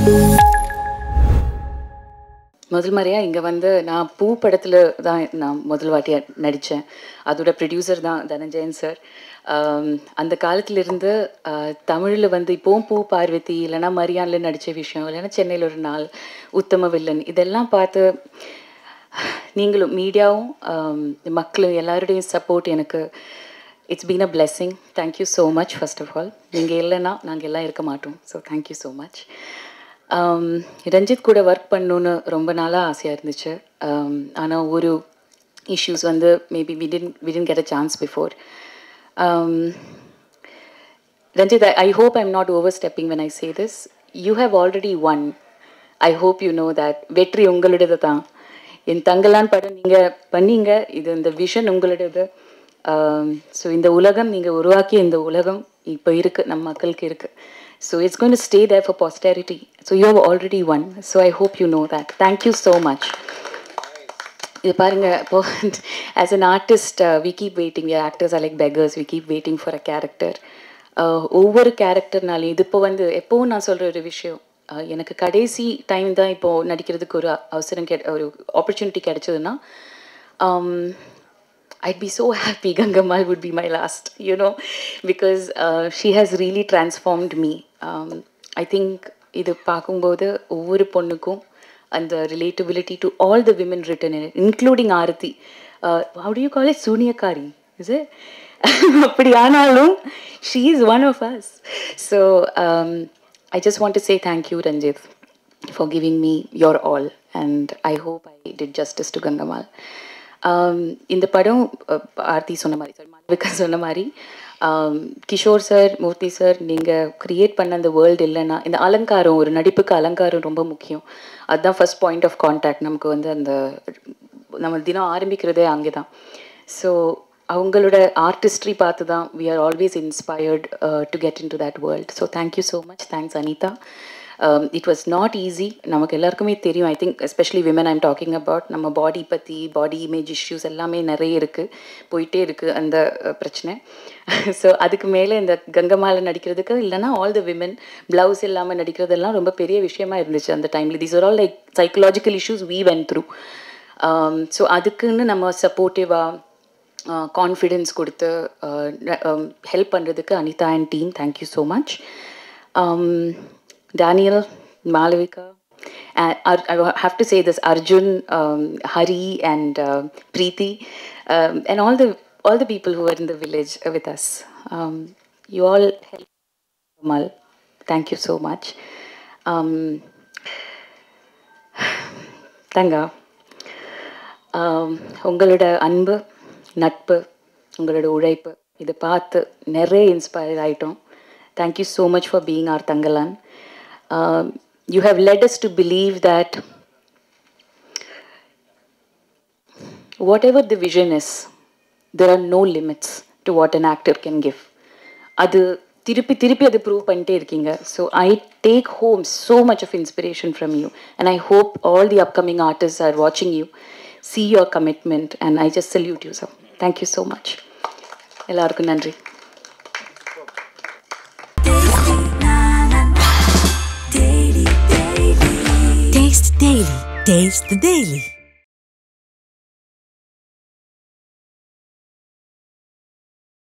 முதல் முறையாக இங்கே வந்து நான் பூ படத்தில் தான் நான் முதல் வாட்டியாக நடித்தேன் அதோட ப்ரொடியூசர் தான் தனஞ்சயன் சார் அந்த காலத்திலிருந்து தமிழில் வந்து இப்போவும் பூ பார்வதி இல்லைன்னா மரியானில் நடித்த விஷயம் இல்லைன்னா சென்னையில் ஒரு நாள் உத்தம வில்லன் இதெல்லாம் பார்த்து நீங்களும் மீடியாவும் மக்களும் எல்லாருடையும் சப்போர்ட் எனக்கு it's been a blessing thank you so much first of all நீங்கள் இல்லைன்னா நாங்கள் எல்லாம் இருக்க மாட்டோம் so thank you so much Ranjith கூட ஒர்க் பண்ணணுன்னு ரொம்ப நாளாக ஆசையாக இருந்துச்சு ஆனால் ஒரு இஷ்யூஸ் வந்து maybe within within get a chance before Ranjith I hope I'm not overstepping when I say this you have already won I hope you know that வெற்றி உங்களுடையது தான் என் தங்கலான் படம் நீங்கள் பண்ணீங்க இது இந்த விஷன் உங்களுடையது ஸோ இந்த உலகம் நீங்கள் உருவாக்கிய இந்த உலகம் இப்போ இருக்குது நம்ம மக்களுக்கு இருக்குது so it's going to stay there for posterity so you have already won so I hope you know that thank you so much இது பாருங்க இப்போ as an artist we keep waiting actors are like beggars we keep waiting for a character ஒவ்வொரு கேரக்டர்னாலையும் இது இப்போ வந்து எப்போவும் நான் சொல்கிற ஒரு விஷயம் எனக்கு கடைசி டைம் தான் இப்போது நடிக்கிறதுக்கு ஒரு அவசரம் கெ ஒரு ஆப்பர்ச்சுனிட்டி கிடைச்சதுன்னா I'd be so happy Gangamal would be my last, you know, because uh, she has really transformed me. Um, I think இது பார்க்கும்போது ஒவ்வொரு பொண்ணுக்கும் அந்த relatability to all the women written in including Aarathi how do you call it சூனியக்காரி is it அப்படி ஆனாலும் she is one of us so I just want to say thank you Ranjith for giving me your all and I hope I did justice to Gangammal இந்த படம் ஆர்த்தி சொன்ன மாதிரி sorry Malavika சொன்ன மாதிரி Kishore sir Moorthy sir நீங்கள் க்ரியேட் பண்ண அந்த வேர்ல்டு இல்லைன்னா இந்த அலங்காரம் ஒரு நடிப்புக்கு அலங்காரம் ரொம்ப முக்கியம் அதுதான் ஃபஸ்ட் பாயிண்ட் ஆஃப் கான்டாக்ட் நமக்கு வந்து அந்த நம்ம தினம் ஆரம்பிக்கிறதே அங்கே தான் ஸோ அவங்களோட ஆர்டிஸ்ட்ரி பார்த்து தான் we are always inspired to get in to that world so thank you so much thanks Anitha it was not easy நமக்கு எல்லாருக்குமே தெரியும் I think especially women I'm talking about நம்ம பாடி பற்றி பாடி இமேஜ் இஷ்யூஸ் எல்லாமே நிறைய இருக்குது போயிட்டே இருக்குது அந்த பிரச்சனை ஸோ அதுக்கு மேலே இந்த கங்கமாலை நடிக்கிறதுக்கு இல்லைனா ஆல் த விமன் ப்ளவுஸ் இல்லாமல் நடிக்கிறதெல்லாம் ரொம்ப பெரிய விஷயமா இருந்துச்சு அந்த டைமில் these are all like psychological issues we went through so அதுக்குன்னு நம்ம சப்போர்ட்டிவாக கான்ஃபிடென்ஸ் கொடுத்து ஹெல்ப் பண்ணுறதுக்கு Anitha and team thank you so much Daniel, Malavika, and I have to say this Arjun, um, Hari, and uh, Preeti, um, and all the all the people who are in the village with us. Um, you all helped Kamal. Thank you so much. Um, Thanga உங்களோட அன்பு நட்பு உங்களோட உழைப்பு இதை பார்த்து நிறைய inspire ஆகிட்டோம் thank you so much for being our Thangalaan um, you have led us to believe that whatever the vision is, there are no limits to what an actor can give. அது திருப்பி திருப்பி அது ப்ரூவ் பண்ணிட்டே இருக்கீங்க so I take home so much of inspiration from you and I hope all the upcoming artist are வாட்சிங் you see your commitment and I just salute you sir thank you so much எல்லாருக்கும் நன்றி Taste Daily. Taste the Daily.